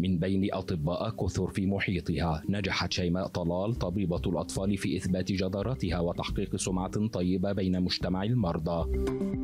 من بين أطباء كثر في محيطها نجحت شيماء طلال طبيبة الأطفال في إثبات جدارتها وتحقيق سمعة طيبة بين مجتمع المرضى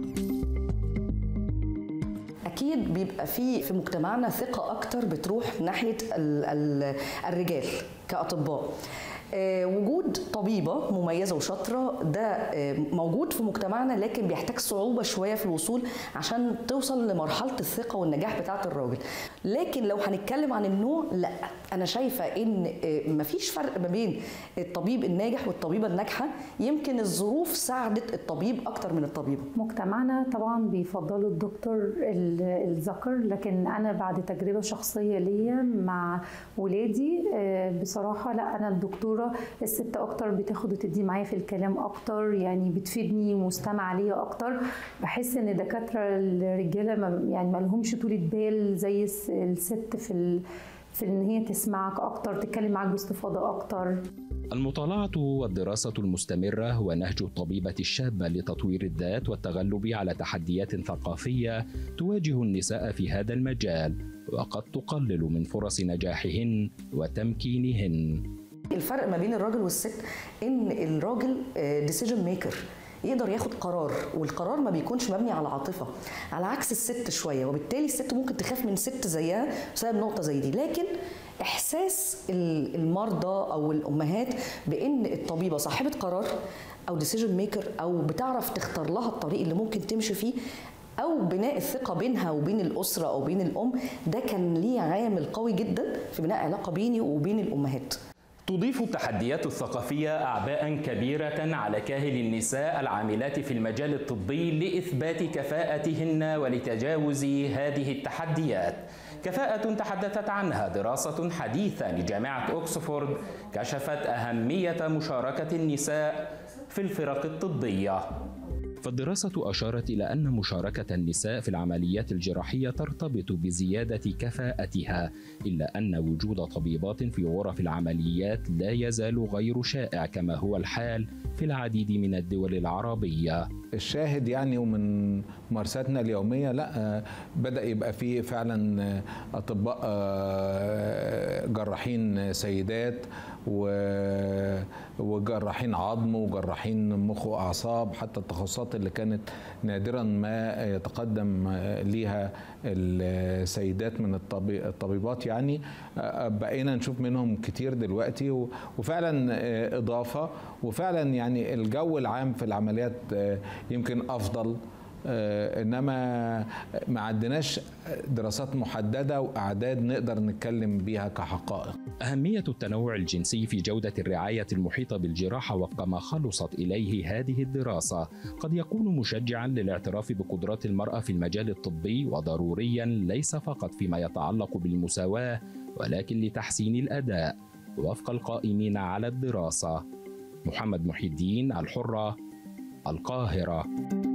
اكيد بيبقى في في مجتمعنا ثقه اكتر بتروح ناحيه ال ال الرجال كاطباء آه، وجود طبيبه مميزه وشاطره ده آه، موجود في مجتمعنا لكن بيحتاج صعوبه شويه في الوصول عشان توصل لمرحله الثقه والنجاح بتاعه الراجل لكن لو هنتكلم عن النوع لا انا شايفه ان آه، مفيش فرق ما بين الطبيب الناجح والطبيبه الناجحه يمكن الظروف ساعدت الطبيب اكتر من الطبيبه مجتمعنا طبعا بيفضلوا الدكتور ال- الذكر لكن انا بعد تجربه شخصيه ليا مع ولادي آه، بصراحه لا انا الدكتوره الست اكتر بتاخد وتدي معايا في الكلام اكتر يعني بتفيدني مستمعه ليا اكتر بحس ان دكاتره الرجاله ما يعني ما لهمش طولة بال زي الس- الست في ال... في ان هي تسمعك اكتر تتكلم معاك باستفاضه اكتر المطالعة والدراسة المستمرة هو نهج الطبيبة الشابة لتطوير الذات والتغلب على تحديات ثقافية تواجه النساء في هذا المجال وقد تقلل من فرص نجاحهن وتمكينهن الفرق ما بين الراجل والست ان الراجل ديسيجن ميكر يقدر ياخد قرار والقرار ما بيكونش مبني على عاطفه على عكس الست شويه وبالتالي الست ممكن تخاف من ست زيها بسبب نقطه زي دي لكن احساس ال- المرضى او الامهات بان الطبيبه صاحبه قرار او ديسيجن ميكر او بتعرف تختار لها الطريق اللي ممكن تمشي فيه او بناء الثقه بينها وبين الاسره او بين الام ده كان ليه عامل قوي جدا في بناء علاقه بيني وبين الامهات تضيف التحديات الثقافية أعباء كبيرة على كاهل النساء العاملات في المجال الطبي لإثبات كفاءتهن ولتجاوز هذه التحديات. كفاءة تحدثت عنها دراسة حديثة لجامعة أوكسفورد كشفت أهمية مشاركة النساء في الفرق الطبية. فالدراسة أشارت إلى أن مشاركة النساء في العمليات الجراحية ترتبط بزيادة كفاءتها، إلا أن وجود طبيبات في غرف العمليات لا يزال غير شائع كما هو الحال في العديد من الدول العربية. الشاهد يعني ومن ممارساتنا اليومية لا آه، بدأ يبقى فيه فعلا آه، أطباء آه، جراحين سيدات و- وجراحين عظم وجراحين مخ وأعصاب حتى التخصصات اللي كانت نادرا ما يتقدم آه، ليها السيدات من الطبي- الطبيبات يعني آه، بقينا نشوف منهم كتير دلوقتي و- وفعلا آه، إضافة وفعلا يعني الجو العام في العمليات آه، يمكن افضل آه، انما ما عندناش دراسات محدده واعداد نقدر نتكلم بيها كحقائق أهمية التنوع الجنسي في جودة الرعاية المحيطة بالجراحة وفق ما خلصت إليه هذه الدراسة قد يكون مشجعا للاعتراف بقدرات المرأة في المجال الطبي وضروريا ليس فقط فيما يتعلق بالمساواة ولكن لتحسين الأداء وفق القائمين على الدراسة محمد محي الدين الحرة القاهرة